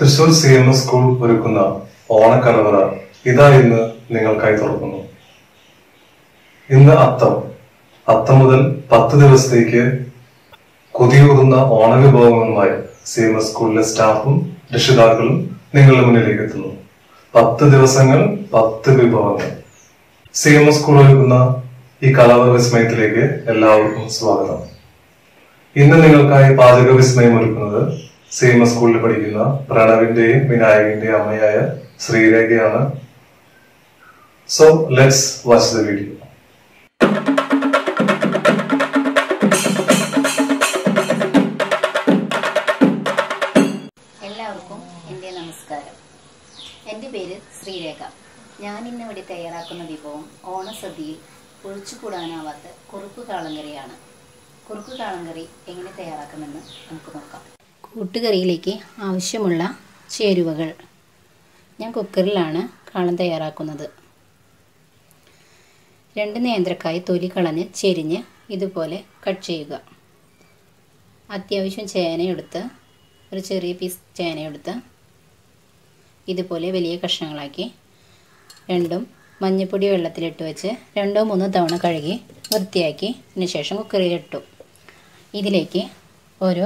Thrissur C M S school ഒരുക്കുന്ന ഓണക്കലവറ ഇതാ ഇന്ന് നിങ്ങൾക്കായി തുറക്കുന്നു ഇന്ന് അത്തം അത്തം മുതൽ പത്ത് ദിവസത്തേക്ക് കൊതിയൂറുന്ന ഓണവിഭവങ്ങളുമായി സി എം എസ് സ്കൂളിലെ സ്റ്റാഫും രക്ഷിതാക്കളും നിങ്ങളുടെ മുന്നിലേക്ക് എത്തുന്നു പത്ത് ദിവസങ്ങൾ പത്ത് വിഭവങ്ങൾ സി എം എസ് സ്കൂൾ ഒരുക്കുന്ന ഈ കലവറ വിസ്മയത്തിലേക്ക് എല്ലാവർക്കും സ്വാഗതം ഇന്ന് നിങ്ങൾക്കായി പാചക വിസ്മയം ഒരുക്കുന്നത് സി എം എസ് സ്കൂളിൽ പഠിക്കുന്ന പ്രണവിന്റെയും വിനായകന്റെയും അമ്മയായ ശ്രീരേഖയാണ് so let's watch the video എല്ലാവർക്കും എൻ്റെ നമസ്കാരം എൻ്റെ പേര് ശ്രീരേഖ ഞാൻ ഇന്നിവിടെ തയ്യാറാക്കുന്ന വിഭവം ഓണസദ്യയിൽ ഒഴിച്ചുകൂടാനാവാത്ത കുറുക്ക് കാളങ്കറിയാണ് കുറുക്ക് കാളങ്കറി എങ്ങനെ തയ്യാറാക്കുമെന്ന് നമുക്ക് നോക്കാം കൂട്ടുകറിയിലേക്ക് ആവശ്യമുള്ള ചേരുവകൾ ഞാൻ കുക്കറിലാണ് കാളം തയ്യാറാക്കുന്നത് രണ്ട് നേന്ത്രക്കായ് തൊലി കളഞ്ഞ് ചെരിഞ്ഞ് ഇതുപോലെ കട്ട് ചെയ്യുക അത്യാവശ്യം ചേനയെടുത്ത് ഒരു ചെറിയ പീസ് ചേനയെടുത്ത് ഇതുപോലെ വലിയ കഷ്ണങ്ങളാക്കി രണ്ടും മഞ്ഞൾപ്പൊടി വെള്ളത്തിലിട്ട് വെച്ച് രണ്ടോ മൂന്നോ തവണ കഴുകി വൃത്തിയാക്കി അതിന് ശേഷം കുക്കറിലിട്ടു ഇതിലേക്ക് ഒരു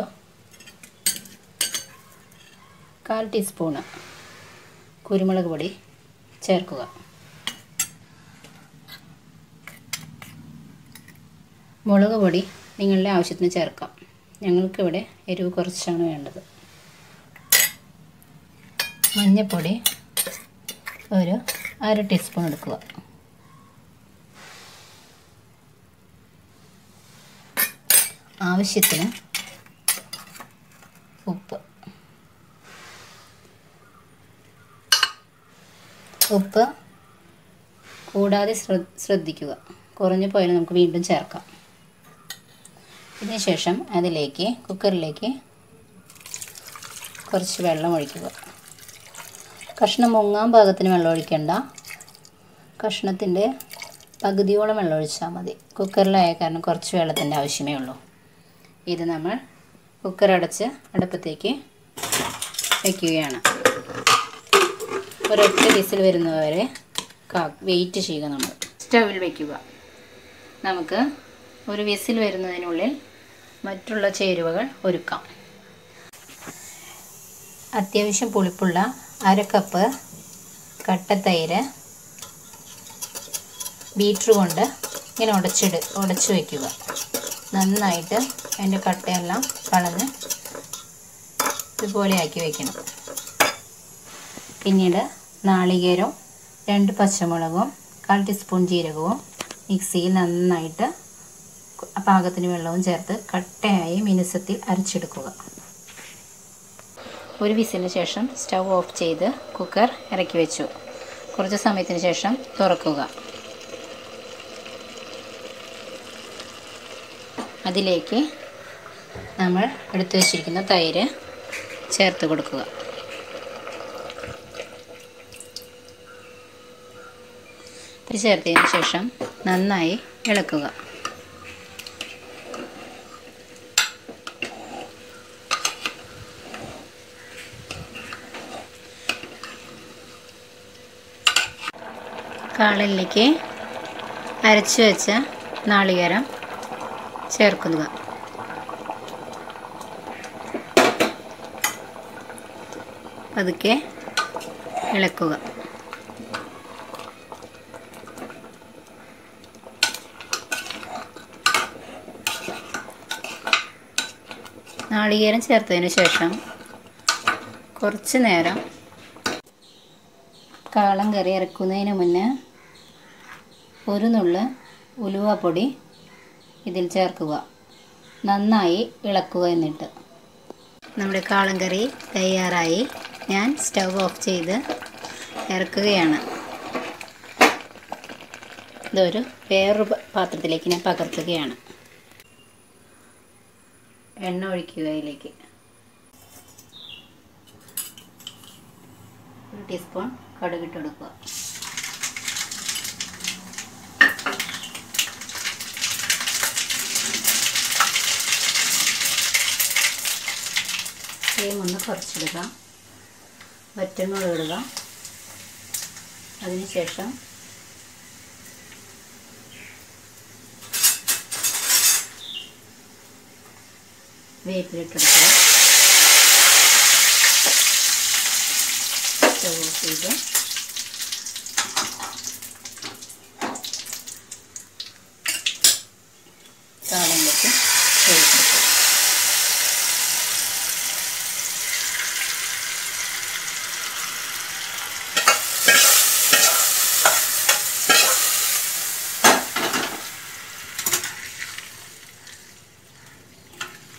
കാൽ ടീസ്പൂണ് കുരുമുളക് പൊടി ചേർക്കുക മുളക് പൊടി നിങ്ങളുടെ ആവശ്യത്തിന് ചേർക്കാം ഞങ്ങൾക്കിവിടെ എരിവ് കുറച്ചാണ് വേണ്ടത് മഞ്ഞൾപ്പൊടി ഒരു അര ടീസ്പൂൺ എടുക്കുക ആവശ്യത്തിന് ഉപ്പ് ഉപ്പ് കൂടാതെ ശ്രദ്ധ ശ്രദ്ധിക്കുക കുറഞ്ഞു പോയാൽ നമുക്ക് വീണ്ടും ചേർക്കാം ഇതിനുശേഷം അതിലേക്ക് കുക്കറിലേക്ക് കുറച്ച് വെള്ളം ഒഴിക്കുക കഷ്ണം മുങ്ങാൻ പാകത്തിന് വെള്ളം ഒഴിക്കേണ്ട കഷ്ണത്തിൻ്റെ പകുതിയോളം വെള്ളം ഒഴിച്ചാൽ മതി കുക്കറിലായ കാരണം കുറച്ച് വെള്ളത്തിൻ്റെ ആവശ്യമേ ഉള്ളൂ ഇത് നമ്മൾ കുക്കർ അടച്ച് അടുപ്പത്തേക്ക് വയ്ക്കുകയാണ് ഒരൊറ്റ വിസിൽ വരുന്നവരെ കാ വെയിറ്റ് ചെയ്യുക നമ്മൾ സ്റ്റവിൽ വയ്ക്കുക നമുക്ക് ഒരു വിസിൽ വരുന്നതിനുള്ളിൽ മറ്റുള്ള ചേരുവകൾ ഒരുക്കാം അത്യാവശ്യം പുളിപ്പുള്ള അര കപ്പ് കട്ടത്തൈര് ബീറ്റർ കൊണ്ട് ഇങ്ങനെ ഉടച്ചിട് ഉടച്ചു വയ്ക്കുക നന്നായിട്ട് അതിൻ്റെ കട്ടയെല്ലാം കളഞ്ഞ് ഇതുപോലെ ആക്കി വയ്ക്കണം പിന്നീട് നാളികേരവും രണ്ട് പച്ചമുളകും കാൽ ടീസ്പൂൺ ജീരകവും മിക്സിയിൽ നന്നായിട്ട് പാകത്തിന് വെള്ളവും ചേർത്ത് കട്ടയായി മിനുസത്തിൽ അരച്ചെടുക്കുക ഒരു വിസിലിന് ശേഷം സ്റ്റൗ ഓഫ് ചെയ്ത് കുക്കർ ഇറക്കി വെച്ചു കുറച്ച് സമയത്തിന് ശേഷം തുറക്കുക അതിലേക്ക് നമ്മൾ എടുത്തു വച്ചിരിക്കുന്ന തൈര് ചേർത്ത് കൊടുക്കുക ഇത് ചേർത്തതിന് ശേഷം നന്നായി ഇളക്കുക കാളലിലേക്ക് അരച്ചു വെച്ച നാളികേരം ചേർക്കുക പതുക്കെ ഇളക്കുക നാളികേരം ചേർത്തതിന് ശേഷം കുറച്ച് നേരം കാളം കറി ഇറക്കുന്നതിന് മുന്നേ ഒരു നുള്ള് ഉലുവപ്പൊടി ഇതിൽ ചേർക്കുക നന്നായി ഇളക്കുക എന്നിട്ട് നമ്മുടെ കാളം കറി തയ്യാറായി ഞാൻ സ്റ്റൗ ഓഫ് ചെയ്ത് ഇറക്കുകയാണ് ഇതൊരു വേറൊരു പാത്രത്തിലേക്ക് ഞാൻ പകർത്തുകയാണ് എണ്ണ ഒഴിക്കുക അതിലേക്ക് ഒരു ടീസ്പൂൺ കടുകിട്ട് കൊടുക്കുക ഫ്ലെയിം ഒന്ന് കുറച്ചിടുക വറ്റൽമുളക് ഇടുക അതിനുശേഷം വേപ്പിലിട്ടെടുക്കുക സ്റ്റവ് ഓഫ് ചെയ്ത് താളമ്പത്ത് ചേർത്തെടുക്കുക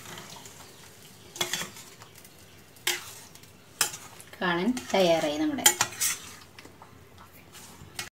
കാണാൻ തയ്യാറായി നമ്മുടെ